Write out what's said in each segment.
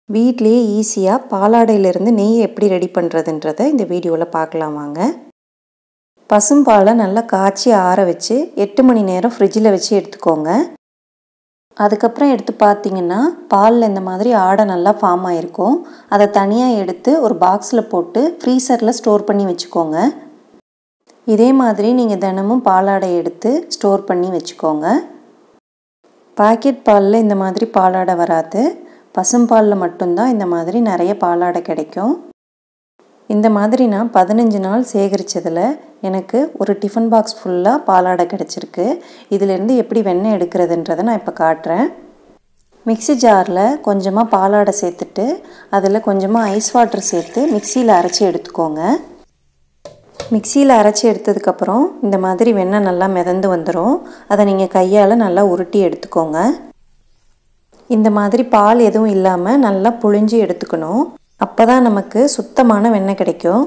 வீட்லேயே ஈஸியாக பாலாடையிலேருந்து நெய் எப்படி ரெடி பண்ணுறதுன்றத இந்த வீடியோவில் பார்க்கலாம் வாங்க பசும்பாலை நல்லா காய்ச்சி ஆற வச்சு எட்டு மணி நேரம் ஃப்ரிட்ஜில் வச்சு எடுத்துக்கோங்க அதுக்கப்புறம் எடுத்து பார்த்தீங்கன்னா பாலில் இந்த மாதிரி ஆடை நல்லா ஃபார்ம் ஆகிருக்கும் அதை தனியாக எடுத்து ஒரு பாக்ஸில் போட்டு ஃப்ரீசரில் ஸ்டோர் பண்ணி வச்சுக்கோங்க இதே மாதிரி நீங்கள் தினமும் பாலாடை எடுத்து ஸ்டோர் பண்ணி வச்சுக்கோங்க பாக்கெட் பாலில் இந்த மாதிரி பாலாடை வராது பசும்பாலில் மட்டும்தான் இந்த மாதிரி நிறைய பாலாடை கிடைக்கும் இந்த மாதிரி நான் பதினஞ்சு நாள் சேகரித்ததில் எனக்கு ஒரு டிஃபன் பாக்ஸ் ஃபுல்லாக பாலாடை கிடச்சிருக்கு இதிலேருந்து எப்படி வெண்ணெய் எடுக்கிறதுன்றதை நான் இப்போ காட்டுறேன் மிக்சி ஜாரில் கொஞ்சமாக பாலாடை சேர்த்துட்டு அதில் கொஞ்சமாக ஐஸ் வாட்டர் சேர்த்து மிக்சியில் அரைச்சி எடுத்துக்கோங்க மிக்சியில் அரைச்சி எடுத்ததுக்கப்புறம் இந்த மாதிரி வெண்ணெய் நல்லா மிதந்து வந்துடும் அதை நீங்கள் கையால் நல்லா உருட்டி எடுத்துக்கோங்க இந்த மாதிரி பால் எதுவும் இல்லாமல் நல்லா புழிஞ்சு எடுத்துக்கணும் அப்போ தான் நமக்கு சுத்தமான வெண்ணெய் கிடைக்கும்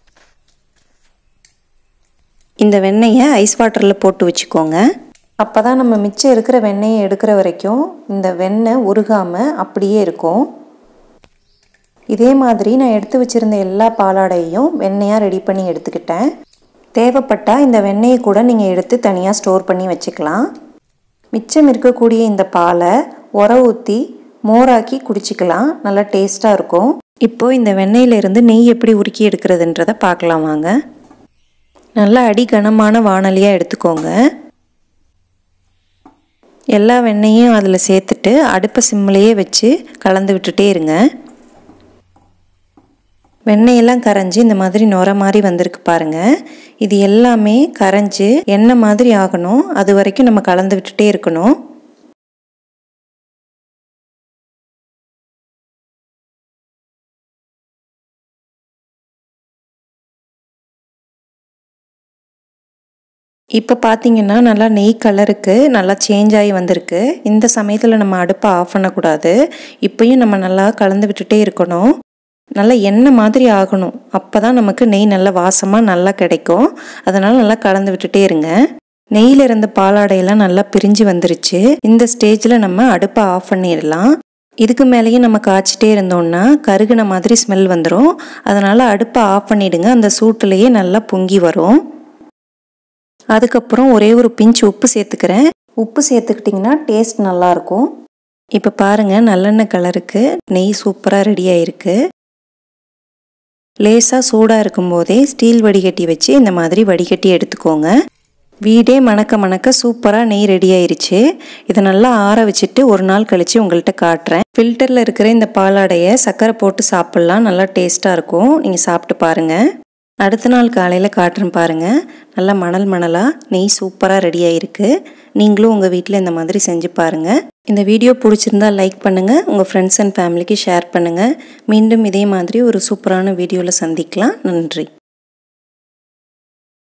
இந்த வெண்ணெயை ஐஸ் வாட்டரில் போட்டு வச்சுக்கோங்க அப்போ தான் நம்ம மிச்சம் இருக்கிற வெண்ணெயை எடுக்கிற வரைக்கும் இந்த வெண்ணெய் உருகாமல் அப்படியே இருக்கும் இதே மாதிரி நான் எடுத்து வச்சுருந்த எல்லா பாலாடையையும் வெண்ணெயாக ரெடி பண்ணி எடுத்துக்கிட்டேன் தேவைப்பட்டால் இந்த வெண்ணெயை கூட நீங்கள் எடுத்து தனியாக ஸ்டோர் பண்ணி வச்சுக்கலாம் மிச்சம் இருக்கக்கூடிய இந்த பாலை உர ஊற்றி மோராக்கி குடிச்சிக்கலாம் நல்லா டேஸ்ட்டாக இருக்கும் இப்போது இந்த வெண்ணெயிலிருந்து நெய் எப்படி உருக்கி எடுக்கிறதுன்றதை பார்க்கலாம் வாங்க நல்லா அடி கனமான வானலியாக எடுத்துக்கோங்க எல்லா வெண்ணெயும் அதில் சேர்த்துட்டு அடுப்பை சிம்மிலேயே வச்சு கலந்து விட்டுட்டே இருங்க வெண்ணெயெல்லாம் கரைஞ்சி இந்த மாதிரி நுர மாதிரி வந்திருக்கு பாருங்கள் இது எல்லாமே கரைஞ்சி எண்ணெய் மாதிரி ஆகணும் அது வரைக்கும் நம்ம கலந்து விட்டுட்டே இருக்கணும் இப்போ பார்த்தீங்கன்னா நல்லா நெய் கலருக்கு நல்லா சேஞ்ச் ஆகி வந்திருக்கு இந்த சமயத்தில் நம்ம அடுப்பை ஆஃப் பண்ணக்கூடாது இப்போயும் நம்ம நல்லா கலந்து விட்டுட்டே இருக்கணும் நல்லா எண்ணெய் மாதிரி ஆகணும் அப்போ தான் நமக்கு நெய் நல்ல வாசமாக நல்லா கிடைக்கும் அதனால் நல்லா கலந்து விட்டுட்டே இருங்க நெய்யில் இருந்த பாலாடையெல்லாம் நல்லா பிரிஞ்சு வந்துருச்சு இந்த ஸ்டேஜில் நம்ம அடுப்பை ஆஃப் பண்ணிடலாம் இதுக்கு மேலேயும் நம்ம காய்ச்சிட்டே இருந்தோம்னா கருகின மாதிரி ஸ்மெல் வந்துடும் அதனால் அடுப்பை ஆஃப் பண்ணிவிடுங்க அந்த சூட்டுலேயே நல்லா பொங்கி வரும் அதுக்கப்புறம் ஒரே ஒரு பிஞ்ச் உப்பு சேர்த்துக்கிறேன் உப்பு சேர்த்துக்கிட்டிங்கன்னா டேஸ்ட் நல்லாயிருக்கும் இப்போ பாருங்கள் நல்லெண்ணெய் கலருக்கு நெய் சூப்பராக ரெடி ஆயிருக்கு லேசாக சூடாக இருக்கும்போதே ஸ்டீல் வடிகட்டி வச்சு இந்த மாதிரி வடிகட்டி எடுத்துக்கோங்க வீடே மணக்க மணக்க சூப்பராக நெய் ரெடி ஆயிருச்சு இதை நல்லா ஆற வச்சுட்டு ஒரு நாள் கழித்து உங்கள்கிட்ட காட்டுறேன் ஃபில்டரில் இருக்கிற இந்த பாலாடையை சர்க்கரை போட்டு சாப்பிட்லாம் நல்லா டேஸ்ட்டாக இருக்கும் நீங்கள் சாப்பிட்டு பாருங்கள் அடுத்த நாள் காலையில் காட்டுறேன் பாருங்கள் நல்லா மணல் மணலாக நெய் சூப்பராக ரெடி ஆகிருக்கு நீங்களும் உங்கள் வீட்டில் இந்த மாதிரி செஞ்சு பாருங்கள் இந்த வீடியோ பிடிச்சிருந்தா லைக் பண்ணுங்கள் உங்கள் ஃப்ரெண்ட்ஸ் அண்ட் ஃபேமிலிக்கு ஷேர் பண்ணுங்கள் மீண்டும் இதே மாதிரி ஒரு சூப்பரான வீடியோவில் சந்திக்கலாம் நன்றி